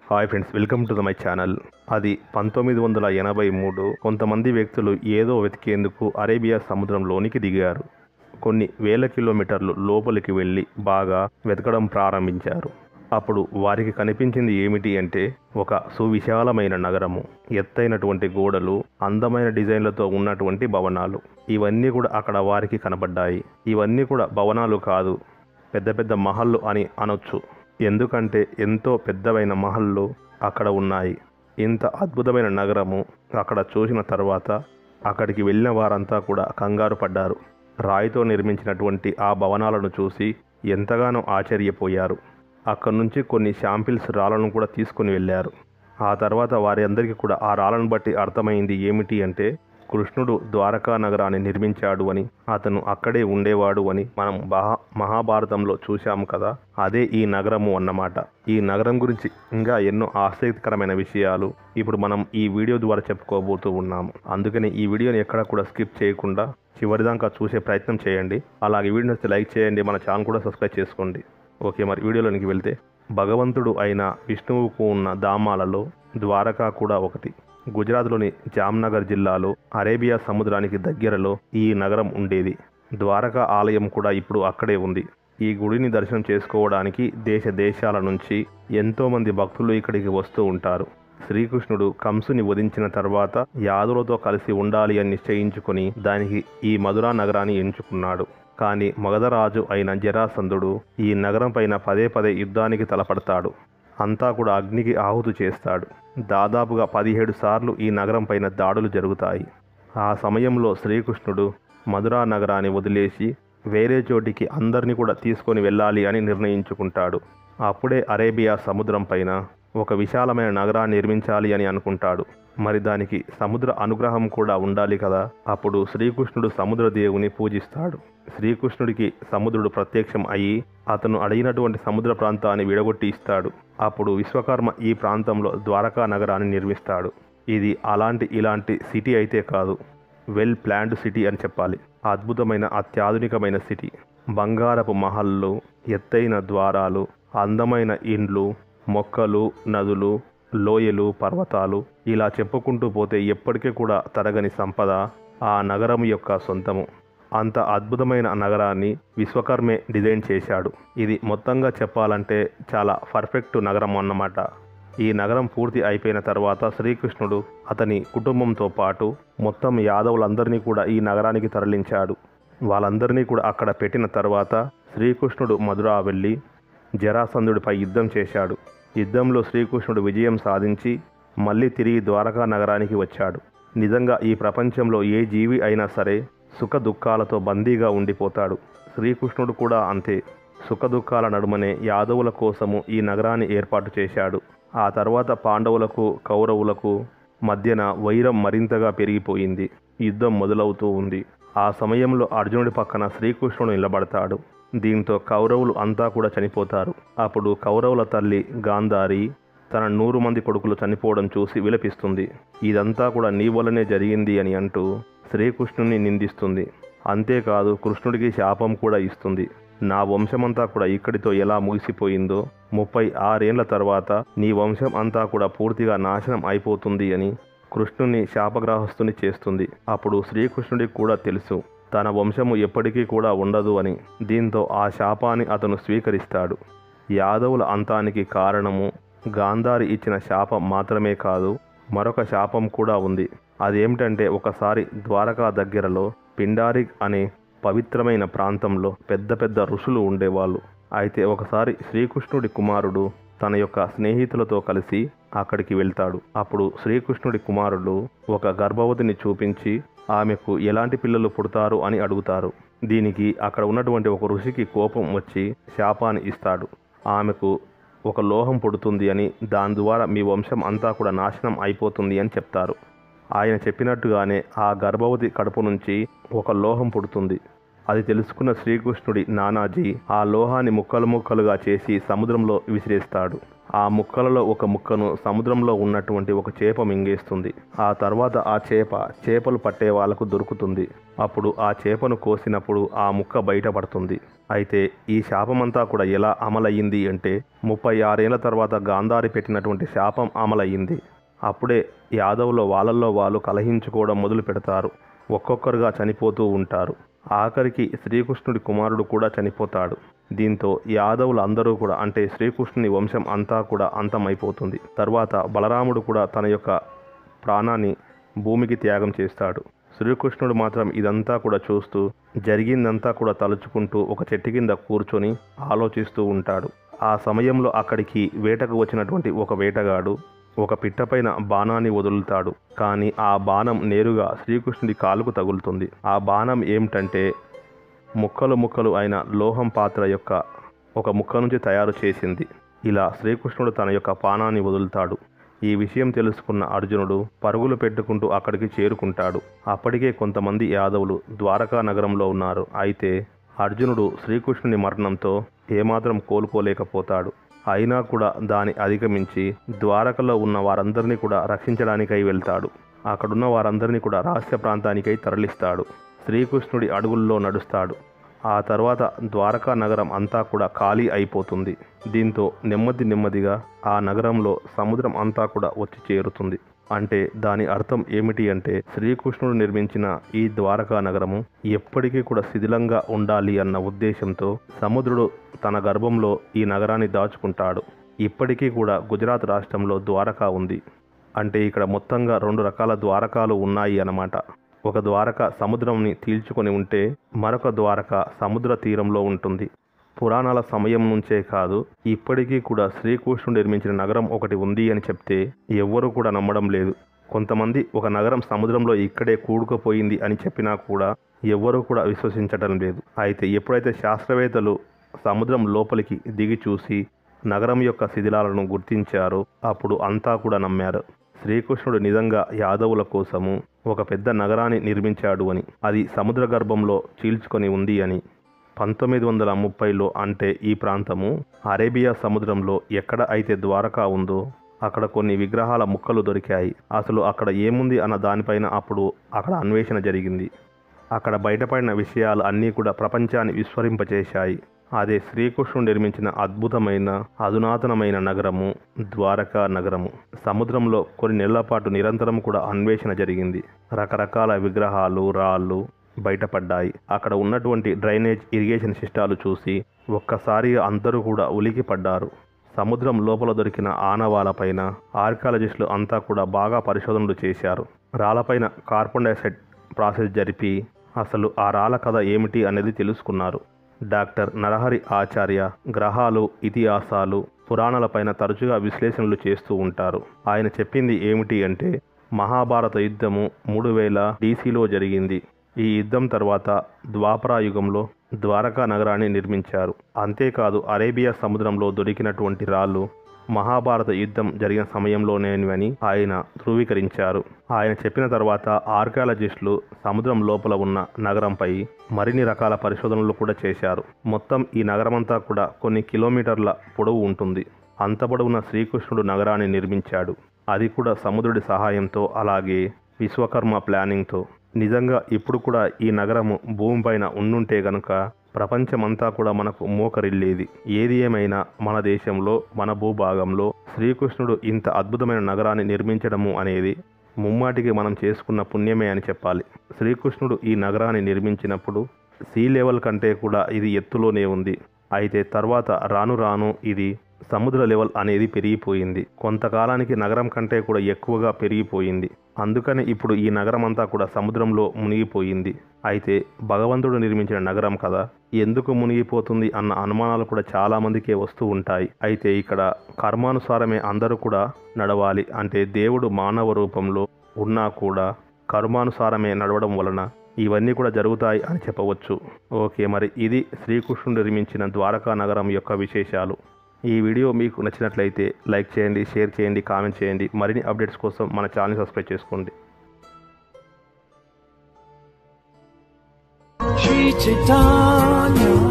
hi friends welcome to the my channel అది పంతొమ్మిది వందల ఎనభై మూడు కొంతమంది వ్యక్తులు ఏదో వెతికేందుకు అరేబియా సముద్రంలోనికి దిగారు కొన్ని వేల కిలోమీటర్లు లోపలికి వెళ్ళి బాగా వెతకడం ప్రారంభించారు అప్పుడు వారికి కనిపించింది ఏమిటి అంటే ఒక సువిశాలమైన నగరము ఎత్తైనటువంటి గోడలు అందమైన డిజైన్లతో ఉన్నటువంటి భవనాలు ఇవన్నీ కూడా అక్కడ వారికి కనబడ్డాయి ఇవన్నీ కూడా భవనాలు కాదు పెద్ద పెద్ద మహల్లు అని అనొచ్చు ఎందుకంటే ఎంతో పెద్దవైన మహల్లు అక్కడ ఉన్నాయి ఇంత అద్భుతమైన నగరము అక్కడ చూసిన తర్వాత అక్కడికి వెళ్ళిన వారంతా కూడా కంగారు పడ్డారు రాయితో నిర్మించినటువంటి ఆ భవనాలను చూసి ఎంతగానో ఆశ్చర్యపోయారు అక్కడి నుంచి కొన్ని శాంపిల్స్ రాళ్ళను కూడా తీసుకుని వెళ్ళారు ఆ తర్వాత వారి అందరికీ కూడా ఆ రాళ్ళను బట్టి అర్థమైంది ఏమిటి అంటే కృష్ణుడు ద్వారకా నగరాన్ని నిర్మించాడు అని అతను అక్కడే ఉండేవాడు అని మనం మహా మహాభారతంలో చూశాము కదా అదే ఈ నగరము అన్నమాట ఈ నగరం గురించి ఇంకా ఎన్నో ఆసక్తికరమైన విషయాలు ఇప్పుడు మనం ఈ వీడియో ద్వారా చెప్పుకోబోతూ ఉన్నాము అందుకని ఈ వీడియోని ఎక్కడ కూడా స్కిప్ చేయకుండా చివరిదాకా చూసే ప్రయత్నం చేయండి అలాగే వీడియో నచ్చితే లైక్ చేయండి మన ఛానల్ కూడా సబ్స్క్రైబ్ చేసుకోండి ఓకే మరి వీడియోలోనికి వెళ్తే భగవంతుడు అయిన విష్ణువుకు ఉన్న ధామాలలో ద్వారకా కూడా ఒకటి గుజరాత్లోని జామ్నగర్ జిల్లాలో అరేబియా సముద్రానికి దగ్గరలో ఈ నగరం ఉండేది ద్వారకా ఆలయం కూడా ఇప్పుడు అక్కడే ఉంది ఈ గుడిని దర్శనం చేసుకోవడానికి దేశ దేశాల నుంచి ఎంతోమంది భక్తులు ఇక్కడికి వస్తూ ఉంటారు శ్రీకృష్ణుడు కంసుని వధించిన తర్వాత యాదులతో కలిసి ఉండాలి అని నిశ్చయించుకుని దానికి ఈ మధురా నగరాన్ని ఎంచుకున్నాడు కానీ మగధరాజు అయిన జరాసంధుడు ఈ నగరం పైన పదే పదే యుద్ధానికి తలపడతాడు అంతా కూడా అగ్నికి ఆహుతి చేస్తాడు దాదాపుగా పదిహేడు సార్లు ఈ నగరం పైన దాడులు జరుగుతాయి ఆ సమయంలో శ్రీకృష్ణుడు మధురా నగరాన్ని వదిలేసి వేరే చోటికి అందరినీ కూడా తీసుకొని వెళ్ళాలి అని నిర్ణయించుకుంటాడు అప్పుడే అరేబియా సముద్రం పైన ఒక విశాలమైన నగరాన్ని నిర్మించాలి అని అనుకుంటాడు మరి దానికి సముద్ర అనుగ్రహం కూడా ఉండాలి కదా అప్పుడు శ్రీకృష్ణుడు సముద్ర దేవుని పూజిస్తాడు శ్రీకృష్ణుడికి సముద్రుడు ప్రత్యక్షం అయ్యి అతను అడిగినటువంటి సముద్ర ప్రాంతాన్ని విడగొట్టి ఇస్తాడు అప్పుడు విశ్వకర్మ ఈ ప్రాంతంలో ద్వారకా నగరాన్ని నిర్మిస్తాడు ఇది అలాంటి ఇలాంటి సిటీ అయితే కాదు వెల్ ప్లాన్డ్ సిటీ అని చెప్పాలి అద్భుతమైన అత్యాధునికమైన సిటీ బంగారపు మహల్లు ఎత్తైన ద్వారాలు అందమైన ఇండ్లు మొక్కలు నదులు లోయలు పర్వతాలు ఇలా చెప్పుకుంటూ పోతే ఎప్పటికీ కూడా తరగని సంపద ఆ నగరం యొక్క సొంతము అంత అద్భుతమైన నగరాన్ని విశ్వకర్మే డిజైన్ చేశాడు ఇది మొత్తంగా చెప్పాలంటే చాలా పర్ఫెక్ట్ నగరం అన్నమాట ఈ నగరం పూర్తి అయిపోయిన తర్వాత శ్రీకృష్ణుడు అతని కుటుంబంతో పాటు మొత్తం యాదవులందరినీ కూడా ఈ నగరానికి తరలించాడు వాళ్ళందరినీ కూడా అక్కడ పెట్టిన తర్వాత శ్రీకృష్ణుడు మధురా వెళ్ళి జరాసంధుడిపై యుద్ధం చేశాడు యుద్ధంలో శ్రీకృష్ణుడు విజయం సాధించి మళ్ళీ తిరిగి ద్వారకా నగరానికి వచ్చాడు నిజంగా ఈ ప్రపంచంలో ఏ జీవి అయినా సరే సుఖ దుఃఖాలతో బందీగా ఉండిపోతాడు శ్రీకృష్ణుడు కూడా అంతే సుఖ దుఃఖాల నడుమనే యాదవుల కోసము ఈ నగరాన్ని ఏర్పాటు చేశాడు ఆ తర్వాత పాండవులకు కౌరవులకు మధ్యన వైరం మరింతగా పెరిగిపోయింది యుద్ధం మొదలవుతూ ఉంది ఆ సమయంలో అర్జునుడి పక్కన శ్రీకృష్ణుడు నిలబడతాడు దీంతో కౌరవులు అంతా కూడా చనిపోతారు అప్పుడు కౌరవుల తల్లి గాంధారి తన నూరు మంది కొడుకులు చనిపోవడం చూసి విలపిస్తుంది ఇదంతా కూడా నీ వల్లనే జరిగింది అని అంటూ శ్రీకృష్ణుని నిందిస్తుంది అంతేకాదు కృష్ణుడికి శాపం కూడా ఇస్తుంది నా వంశమంతా కూడా ఇక్కడితో ఎలా ముగిసిపోయిందో ముప్పై ఆరేండ్ల తర్వాత నీ వంశం అంతా కూడా పూర్తిగా నాశనం అయిపోతుంది అని కృష్ణుని శాపగ్రహస్తుని చేస్తుంది అప్పుడు శ్రీకృష్ణుడికి కూడా తెలుసు తన వంశము ఎప్పటికీ కూడా ఉండదు అని దీంతో ఆ శాపాన్ని అతను స్వీకరిస్తాడు యాదవుల అంతానికి కారణము గాంధారి ఇచ్చిన శాపం మాత్రమే కాదు మరొక శాపం కూడా ఉంది అదేమిటంటే ఒకసారి ద్వారకా దగ్గరలో పిండారిక్ అనే పవిత్రమైన ప్రాంతంలో పెద్ద పెద్ద ఋషులు ఉండేవాళ్ళు అయితే ఒకసారి శ్రీకృష్ణుడి కుమారుడు తన యొక్క స్నేహితులతో కలిసి అక్కడికి వెళ్తాడు అప్పుడు శ్రీకృష్ణుడి కుమారుడు ఒక గర్భవతిని చూపించి ఆమెకు ఎలాంటి పిల్లలు పుడతారు అని అడుగుతారు దీనికి అక్కడ ఉన్నటువంటి ఒక ఋషికి కోపం వచ్చి శాపాన్ని ఇస్తాడు ఆమెకు ఒక లోహం పుడుతుంది అని దాని ద్వారా మీ వంశం అంతా కూడా నాశనం అయిపోతుంది అని చెప్తారు ఆయన చెప్పినట్టుగానే ఆ గర్భవతి కడుపు నుంచి ఒక లోహం పుడుతుంది అది తెలుసుకున్న శ్రీకృష్ణుడి నానాజీ ఆ లోహాన్ని ముక్కలు ముక్కలుగా చేసి సముద్రంలో విసిరేస్తాడు ఆ ముక్కలలో ఒక ముక్కను సముద్రంలో ఉన్నటువంటి ఒక చేప మింగేస్తుంది ఆ తర్వాత ఆ చేప చేపలు పట్టే వాళ్ళకు దొరుకుతుంది అప్పుడు ఆ చేపను కోసినప్పుడు ఆ ముక్క బయటపడుతుంది అయితే ఈ శాపమంతా కూడా ఎలా అమలయ్యింది అంటే ముప్పై ఆరేళ్ల తర్వాత గాంధారి పెట్టినటువంటి శాపం అమలయ్యింది అప్పుడే యాదవుల వాళ్ళల్లో వాళ్ళు కలహించుకోవడం మొదలు పెడతారు ఒక్కొక్కరుగా చనిపోతూ ఉంటారు ఆఖరికి శ్రీకృష్ణుడి కుమారుడు కూడా చనిపోతాడు దీంతో యాదవులు అందరూ కూడా అంటే శ్రీకృష్ణుని వంశం అంతా కూడా అంతమైపోతుంది తర్వాత బలరాముడు కూడా తన యొక్క ప్రాణాన్ని భూమికి త్యాగం చేస్తాడు శ్రీకృష్ణుడు మాత్రం ఇదంతా కూడా చూస్తూ జరిగిందంతా కూడా తలుచుకుంటూ ఒక చెట్టు కింద కూర్చొని ఆలోచిస్తూ ఉంటాడు ఆ సమయంలో అక్కడికి వేటకు వచ్చినటువంటి ఒక వేటగాడు ఒక పిట్టపైన బాణాన్ని వదులుతాడు కానీ ఆ బాణం నేరుగా శ్రీకృష్ణుడి కాలుకు తగులుతుంది ఆ బాణం ఏమిటంటే ముక్కలు ముక్కలు అయిన లోహం పాత్ర యొక్క ఒక ముక్క నుంచి తయారు చేసింది ఇలా శ్రీకృష్ణుడు తన యొక్క పానాన్ని వదులుతాడు ఈ విషయం తెలుసుకున్న అర్జునుడు పరుగులు పెట్టుకుంటూ అక్కడికి చేరుకుంటాడు అప్పటికే కొంతమంది యాదవులు ద్వారకా నగరంలో ఉన్నారు అయితే అర్జునుడు శ్రీకృష్ణుని మరణంతో ఏమాత్రం కోలుకోలేకపోతాడు అయినా కూడా దాని అధిగమించి ద్వారకలో ఉన్న వారందరినీ కూడా రక్షించడానికై వెళ్తాడు అక్కడున్న వారందరినీ కూడా రహస్య ప్రాంతానికై తరలిస్తాడు శ్రీకృష్ణుడి అడుగుల్లో నడుస్తాడు ఆ తర్వాత ద్వారకా నగరం అంతా కూడా ఖాళీ అయిపోతుంది దీంతో నెమ్మది నెమ్మదిగా ఆ నగరంలో సముద్రం అంతా కూడా వచ్చి చేరుతుంది అంటే దాని అర్థం ఏమిటి అంటే శ్రీకృష్ణుడు నిర్మించిన ఈ ద్వారకా నగరము ఎప్పటికీ కూడా శిథిలంగా ఉండాలి అన్న ఉద్దేశంతో సముద్రుడు తన గర్భంలో ఈ నగరాన్ని దాచుకుంటాడు ఇప్పటికీ కూడా గుజరాత్ రాష్ట్రంలో ద్వారకా ఉంది అంటే ఇక్కడ మొత్తంగా రెండు రకాల ద్వారకాలు ఉన్నాయి అన్నమాట ఒక ద్వారక సముద్రంని తీల్చుకొని ఉంటే మరొక ద్వారక సముద్ర తీరంలో ఉంటుంది పురాణాల సమయం నుంచే కాదు ఇప్పటికీ కూడా శ్రీకృష్ణుడు నిర్మించిన నగరం ఒకటి ఉంది అని చెప్తే ఎవ్వరూ కూడా నమ్మడం లేదు కొంతమంది ఒక నగరం సముద్రంలో ఇక్కడే కూడుకుపోయింది అని చెప్పినా కూడా ఎవ్వరూ కూడా విశ్వసించడం లేదు అయితే ఎప్పుడైతే శాస్త్రవేత్తలు సముద్రం లోపలికి దిగి చూసి నగరం యొక్క శిథిలాలను గుర్తించారో అప్పుడు అంతా కూడా నమ్మారు శ్రీకృష్ణుడు నిజంగా యాదవుల కోసము ఒక పెద్ద నగరాన్ని నిర్మించాడు అని అది సముద్ర గర్భంలో చీల్చుకొని ఉంది అని పంతొమ్మిది వందల ముప్పైలో అంటే ఈ ప్రాంతము అరేబియా సముద్రంలో ఎక్కడ అయితే ద్వారకా ఉందో అక్కడ కొన్ని విగ్రహాల ముక్కలు దొరికాయి అసలు అక్కడ ఏముంది అన్న దానిపైన అప్పుడు అక్కడ అన్వేషణ జరిగింది అక్కడ బయటపడిన విషయాలు అన్నీ కూడా ప్రపంచాన్ని విస్మరింపచేశాయి అదే శ్రీకృష్ణుడు నిర్మించిన అద్భుతమైన అధునాతనమైన నగరము ద్వారకా నగరము సముద్రంలో కొన్ని నెలల పాటు నిరంతరం కూడా అన్వేషణ జరిగింది రకరకాల విగ్రహాలు రాళ్ళు బయటపడ్డాయి అక్కడ ఉన్నటువంటి డ్రైనేజ్ ఇరిగేషన్ సిస్టాలు చూసి ఒక్కసారిగా అందరూ కూడా ఉలికి పడ్డారు సముద్రం లోపల దొరికిన ఆనవాలపైన ఆర్కాలజిస్టులు అంతా కూడా బాగా పరిశోధనలు చేశారు రాళ్ళపైన కార్బన్ డైఆక్సైడ్ ప్రాసెస్ జరిపి అసలు ఆ రాళ్ళ కథ ఏమిటి అనేది తెలుసుకున్నారు డాక్టర్ నరహరి ఆచార్య గ్రహాలు ఇతిహాసాలు పురాణాలపైన తరచుగా విశ్లేషణలు చేస్తూ ఉంటారు ఆయన చెప్పింది ఏమిటి అంటే మహాభారత యుద్ధము మూడు వేల డీసీలో జరిగింది ఈ యుద్ధం తర్వాత ద్వాపరా యుగంలో ద్వారకా నగరాన్ని నిర్మించారు అంతేకాదు అరేబియా సముద్రంలో దొరికినటువంటి రాళ్ళు మహాభారత యుద్ధం జరిగిన సమయంలోనేవని ఆయన ధృవీకరించారు ఆయన చెప్పిన తర్వాత ఆర్కియాలజిస్టులు సముద్రం లోపల ఉన్న నగరంపై మరిన్ని రకాల పరిశోధనలు కూడా చేశారు మొత్తం ఈ నగరమంతా కూడా కొన్ని కిలోమీటర్ల పొడవు ఉంటుంది అంత పొడవున శ్రీకృష్ణుడు నగరాన్ని నిర్మించాడు అది కూడా సముద్రుడి సహాయంతో అలాగే విశ్వకర్మ ప్లానింగ్తో నిజంగా ఇప్పుడు కూడా ఈ నగరము భూమిపైన ఉండుంటే గనుక ప్రపంచమంతా కూడా మనకు మోకరిల్లేది ఏది ఏమైనా మన దేశంలో మన భూభాగంలో శ్రీకృష్ణుడు ఇంత అద్భుతమైన నగరాన్ని నిర్మించడము అనేది ముమ్మాటికి మనం చేసుకున్న పుణ్యమే అని చెప్పాలి శ్రీకృష్ణుడు ఈ నగరాన్ని నిర్మించినప్పుడు సీ లెవెల్ కంటే కూడా ఇది ఎత్తులోనే ఉంది అయితే తర్వాత రాను రాను ఇది సముద్ర లెవెల్ అనేది పెరిగిపోయింది కొంతకాలానికి నగరం కంటే కూడా ఎక్కువగా పెరిగిపోయింది అందుకని ఇప్పుడు ఈ నగరం అంతా కూడా సముద్రంలో మునిగిపోయింది అయితే భగవంతుడు నిర్మించిన నగరం కదా ఎందుకు మునిగిపోతుంది అన్న అనుమానాలు కూడా చాలా మందికే వస్తూ ఉంటాయి అయితే ఇక్కడ కర్మానుసారమే అందరూ కూడా నడవాలి అంటే దేవుడు మానవ రూపంలో ఉన్నా కూడా కర్మానుసారమే నడవడం వలన ఇవన్నీ కూడా జరుగుతాయి అని చెప్పవచ్చు ఓకే మరి ఇది శ్రీకృష్ణుడు నిర్మించిన ద్వారకా నగరం యొక్క విశేషాలు ఈ వీడియో మీకు నచ్చినట్లయితే లైక్ చేయండి షేర్ చేయండి కామెంట్ చేయండి మరిన్ని అప్డేట్స్ కోసం మన ఛానల్ సబ్స్క్రైబ్ చేసుకోండి Sri Chaitanya